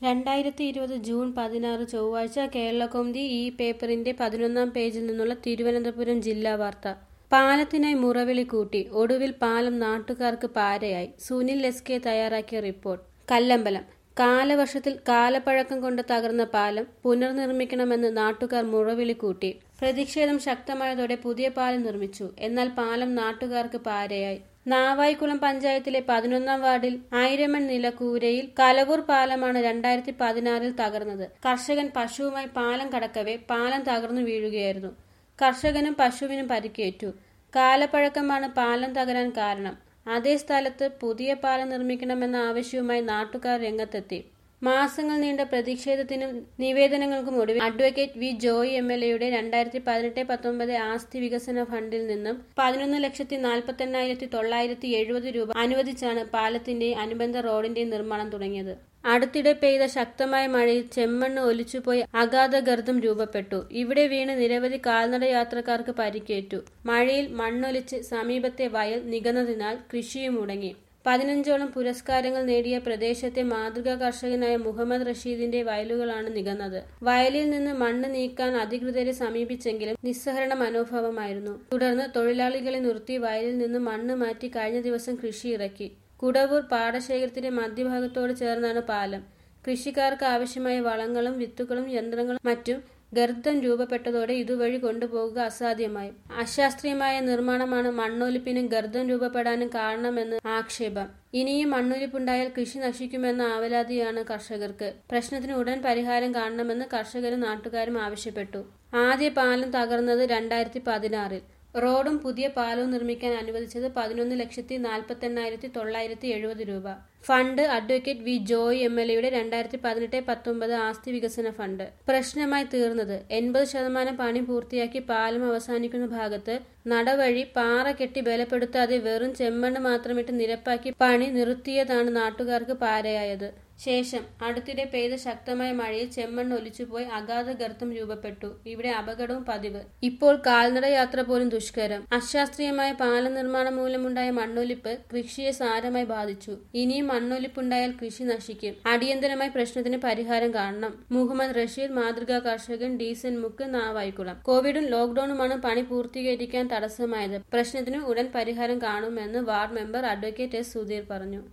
രണ്ടായിരത്തി ഇരുപത് ജൂൺ പതിനാറ് ചൊവ്വാഴ്ച കേരളകൗമുദി ഈ പേപ്പറിന്റെ പതിനൊന്നാം പേജിൽ നിന്നുള്ള തിരുവനന്തപുരം ജില്ലാ വാർത്ത പാലത്തിനായി മുറവിളി കൂട്ടി ഒടുവിൽ പാലം നാട്ടുകാർക്ക് പാരയായി സുനിൽ എസ് കെ തയ്യാറാക്കിയ റിപ്പോർട്ട് കല്ലമ്പലം കാലവർഷത്തിൽ കാലപ്പഴക്കം കൊണ്ട് തകർന്ന പാലം പുനർനിർമ്മിക്കണമെന്ന് നാട്ടുകാർ മുറവിളി കൂട്ടി പ്രതിഷേധം ശക്തമായതോടെ പുതിയ പാലം നിർമ്മിച്ചു എന്നാൽ പാലം നാട്ടുകാർക്ക് പാരയായി നാവായിക്കുളം പഞ്ചായത്തിലെ പതിനൊന്നാം വാർഡിൽ ആയിരമൺ നിലക്കൂരയിൽ കലവൂർ പാലമാണ് രണ്ടായിരത്തി പതിനാറിൽ തകർന്നത് കർഷകൻ പശുവുമായി പാലം കടക്കവെ പാലം തകർന്നു വീഴുകയായിരുന്നു കർഷകനും പശുവിനും പരിക്കേറ്റു കാലപ്പഴക്കമാണ് പാലം തകരാൻ കാരണം അതേ സ്ഥലത്ത് പുതിയ പാലം നിർമ്മിക്കണമെന്ന ആവശ്യവുമായി നാട്ടുകാർ രംഗത്തെത്തി മാസങ്ങൾ നീണ്ട പ്രതിഷേധത്തിനും നിവേദനങ്ങൾക്കും ഒടുവിൽ advocate V Joy M L എയുടെ രണ്ടായിരത്തി പതിനെട്ട് പത്തൊമ്പത് ആസ്തി വികസന ഫണ്ടിൽ നിന്നും പതിനൊന്ന് ലക്ഷത്തി നാൽപ്പത്തി എണ്ണായിരത്തി തൊള്ളായിരത്തി എഴുപത് രൂപ അനുവദിച്ചാണ് പാലത്തിന്റെയും അനുബന്ധ റോഡിന്റെയും നിർമ്മാണം തുടങ്ങിയത് അടുത്തിടെ പെയ്ത ശക്തമായ മഴയിൽ ചെമ്മണ്ണ് ഒലിച്ചുപോയി അഗാധ ഗർത്തം രൂപപ്പെട്ടു ഇവിടെ വീണ് നിരവധി കാൽനട യാത്രക്കാർക്ക് പരിക്കേറ്റു മഴയിൽ മണ്ണൊലിച്ച് സമീപത്തെ വയൽ നികന്നതിനാൽ കൃഷിയും മുടങ്ങി പതിനഞ്ചോളം പുരസ്കാരങ്ങൾ നേടിയ പ്രദേശത്തെ മാതൃകാ കർഷകനായ മുഹമ്മദ് റഷീദിന്റെ വയലുകളാണ് നികന്നത് വയലിൽ നിന്ന് മണ്ണ് നീക്കാൻ അധികൃതരെ സമീപിച്ചെങ്കിലും നിസ്സഹരണ മനോഭാവമായിരുന്നു തുടർന്ന് തൊഴിലാളികളെ നിർത്തി വയലിൽ നിന്ന് മണ്ണ് മാറ്റി കഴിഞ്ഞ ദിവസം കൃഷി ഇറക്കി കുടവൂർ പാടശേഖരത്തിന്റെ മധ്യഭാഗത്തോട് ചേർന്നാണ് പാലം കൃഷിക്കാർക്ക് ആവശ്യമായ വളങ്ങളും വിത്തുകളും യന്ത്രങ്ങളും മറ്റും ഗർത്തം രൂപപ്പെട്ടതോടെ ഇതുവഴി കൊണ്ടുപോകുക അസാധ്യമായി അശാസ്ത്രീയമായ നിർമ്മാണമാണ് മണ്ണൊലിപ്പിനും ഗർത്തം രൂപപ്പെടാനും കാരണമെന്ന് ആക്ഷേപം ഇനിയും മണ്ണൊലിപ്പുണ്ടായാൽ കൃഷി നശിക്കുമെന്ന ആവലാതിയാണ് കർഷകർക്ക് പ്രശ്നത്തിന് ഉടൻ പരിഹാരം കാണണമെന്ന് കർഷകരും നാട്ടുകാരും ആവശ്യപ്പെട്ടു ആദ്യ പാലം തകർന്നത് രണ്ടായിരത്തി പതിനാറിൽ റോഡും പുതിയ പാലവും നിർമ്മിക്കാൻ അനുവദിച്ചത് പതിനൊന്ന് ലക്ഷത്തി നാൽപ്പത്തി എണ്ണായിരത്തി തൊള്ളായിരത്തി എഴുപത് രൂപ fund advocate V Joy M L എയുടെ രണ്ടായിരത്തി പതിനെട്ട് പത്തൊമ്പത് ആസ്തി വികസന ഫണ്ട് പ്രശ്നമായി തീർന്നത് എൺപത് ശതമാനം പണി പൂർത്തിയാക്കി പാലം അവസാനിക്കുന്ന ഭാഗത്ത് നടവഴി പാറ കെട്ടി ബലപ്പെടുത്താതെ വെറും ചെമ്മണ്ണ് മാത്രമിട്ട് നിരപ്പാക്കി പണി നിർത്തിയതാണ് നാട്ടുകാർക്ക് പാരയായത് ശേഷം അടുത്തിടെ പെയ്ത ശക്തമായ മഴയിൽ ചെമ്മണ്ണ് ഒലിച്ചുപോയി അഗാധ ഗർത്തം രൂപപ്പെട്ടു ഇവിടെ അപകടവും പതിവ് ഇപ്പോൾ കാൽനട യാത്ര പോലും ദുഷ്കരം അശാസ്ത്രീയമായ പാലം നിർമ്മാണം മൂലമുണ്ടായ മണ്ണൊലിപ്പ് കൃഷിയെ സാരമായി ബാധിച്ചു ഇനിയും മണ്ണൊലിപ്പുണ്ടായാൽ കൃഷി നശിക്കും അടിയന്തരമായി പ്രശ്നത്തിന് പരിഹാരം കാണണം മുഹമ്മദ് റഷീദ് മാതൃകാ കർഷകൻ ഡീസൻ മുക്ക് നാവായിക്കുളം കോവിഡും ലോക്ഡൌണുമാണ് പണി പൂർത്തീകരിക്കാൻ തടസ്സമായത് പ്രശ്നത്തിന് ഉടൻ പരിഹാരം കാണുമെന്ന് ward member advocate S Sudheer പറഞ്ഞു